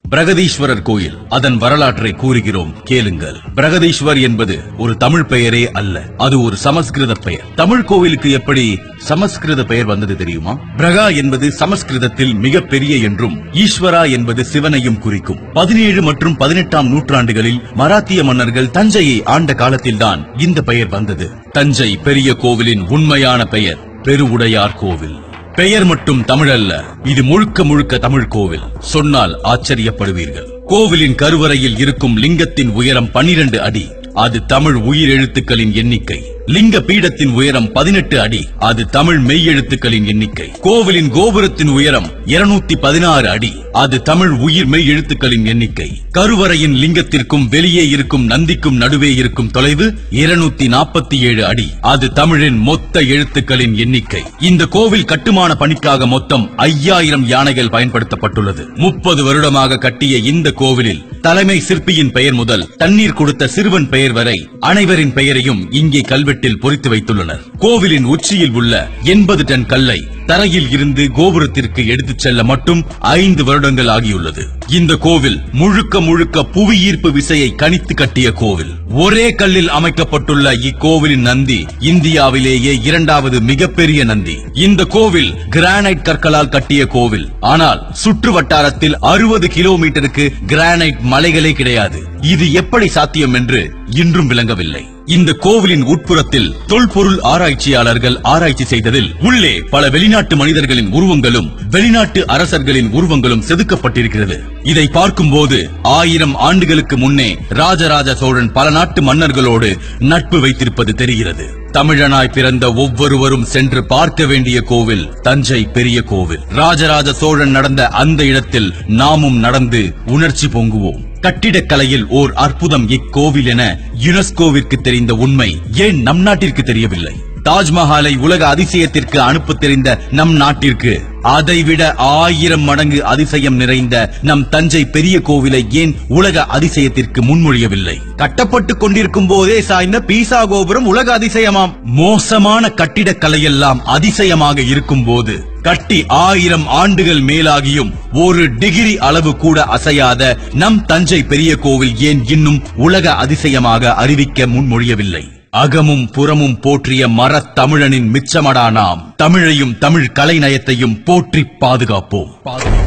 பிரகதீஸ்வரர் கோயில் அதன் வரலாற்றை கூறுகிறோம் கேளுங்கள் பிரகதீஸ்வர் என்பது ஒரு தமிழ் பெயரே அல்ல அது ஒரு சமஸ்கிருத பெயர் தமிழ் கோவிலுக்கு எப்படி சமஸ்கிருத பெயர் வந்தது தெரியுமா பிரகா என்பது சமஸ்கிருதத்தில் மிகப்பெரிய என்றும் ஈஸ்வரா என்பது சிவனையும் குறிக்கும் பதினேழு மற்றும் பதினெட்டாம் நூற்றாண்டுகளில் மராத்திய மன்னர்கள் தஞ்சையை ஆண்ட காலத்தில்தான் இந்த பெயர் வந்தது தஞ்சை பெரிய கோவிலின் உண்மையான பெயர் பெருவுடையார் கோவில் பெயர் மட்டும் தமிழ் அல்ல இது முழுக்க முழுக்க தமிழ் கோவில் சொன்னால் ஆச்சரியப்படுவீர்கள் கோவிலின் கருவறையில் இருக்கும் லிங்கத்தின் உயரம் 12 அடி அது தமிழ் உயிரெழுத்துக்களின் எண்ணிக்கை லிங்க பீடத்தின் உயரம் பதினெட்டு அடி அது தமிழ் மெய்யெழுத்துக்களின் எண்ணிக்கை கோவிலின் கோபுரத்தின் உயரம் 216 பதினாறு அடி அது தமிழ் உயிர் மெய் எழுத்துக்களின் எண்ணிக்கை கருவறையின் லிங்கத்திற்கும் வெளியே இருக்கும் நந்திக்கும் நடுவே இருக்கும் தொலைவு 247 நாற்பத்தி ஏழு அடி அது தமிழின் மொத்த எழுத்துக்களின் எண்ணிக்கை இந்த கோவில் கட்டுமான பணிக்காக மொத்தம் ஐயாயிரம் யானைகள் பயன்படுத்தப்பட்டுள்ளது முப்பது வருடமாக கட்டிய இந்த கோவிலில் தலைமை சிற்பியின் பெயர் முதல் தண்ணீர் கொடுத்த சிறுவன் பெயர் வரை அனைவரின் பெயரையும் இங்கே கல்வெட்டில் பொறித்து வைத்துள்ளனர் கோவிலின் உச்சியில் உள்ள எண்பது டன் கல்லை தரையில் இருந்து கோபுரத்திற்கு எடுத்துச் செல்ல மட்டும் ஐந்து வருடங்கள் ஆகியுள்ளது இந்த கோவில் முழுக்க முழுக்க புவி ஈர்ப்பு விசையை கணித்து கட்டிய கோவில் ஒரே கல்லில் அமைக்கப்பட்டுள்ள இக்கோவிலின் நந்தி இந்தியாவிலேயே இரண்டாவது மிகப்பெரிய நந்தி இந்த கோவில் கிரானைட் கற்களால் கட்டிய கோவில் ஆனால் சுற்று வட்டாரத்தில் அறுபது கிலோமீட்டருக்கு கிரானைட் மலைகளே கிடையாது இது எப்படி சாத்தியம் என்று இன்றும் விளங்கவில்லை இந்த கோவிலின் உட்புறத்தில் தொல்பொருள் ஆராய்ச்சியாளர்கள் ஆராய்ச்சி செய்ததில் உள்ளே பல வெளிநாட்டு மனிதர்களின் உருவங்களும் வெளிநாட்டு அரசர்களின் உருவங்களும் செதுக்கப்பட்டிருக்கிறது இதை பார்க்கும்போது ஆயிரம் ஆண்டுகளுக்கு முன்னே ராஜராஜ சோழன் பல நாட்டு மன்னர்களோடு நட்பு வைத்திருப்பது தெரிகிறது தமிழனாய் பிறந்த ஒவ்வொருவரும் சென்று பார்க்க வேண்டிய கோவில் தஞ்சை பெரிய கோவில் ராஜராஜ சோழன் நடந்த அந்த இடத்தில் நாமும் நடந்து உணர்ச்சி பொங்குவோம் கட்டிடக்கலையில் ஓர் அற்புதம் இக்கோவில் என யுனெஸ்கோவிற்கு தெரிந்த உண்மை ஏன் நம் நாட்டிற்கு தெரியவில்லை தாஜ்மஹாலை உலக அதிசயத்திற்கு அனுப்ப தெரிந்த நம் நாட்டிற்கு அதைவிட ஆயிரம் மடங்கு அதிசயம் நிறைந்த நம் தஞ்சை பெரிய கோவிலை ஏன் உலக அதிசயத்திற்கு முன்மொழியவில்லை கட்டப்பட்டுக் கொண்டிருக்கும் போதே சாய்ந்த பீசா கோபுரம் உலக அதிசயமாம் மோசமான கட்டிடக்கலையெல்லாம் அதிசயமாக இருக்கும் போது கட்டி ஆயிரம் ஆண்டுகள் மேலாகியும் ஒரு டிகிரி அளவு கூட அசையாத நம் தஞ்சை பெரிய கோவில் ஏன் இன்னும் உலக அதிசயமாக அறிவிக்க முன்மொழியவில்லை அகமும் புறமும் போற்றிய மரத் தமிழனின் மிச்சமடா நாம் தமிழையும் தமிழ் கலைநயத்தையும் போற்றி பாதுகாப்போம்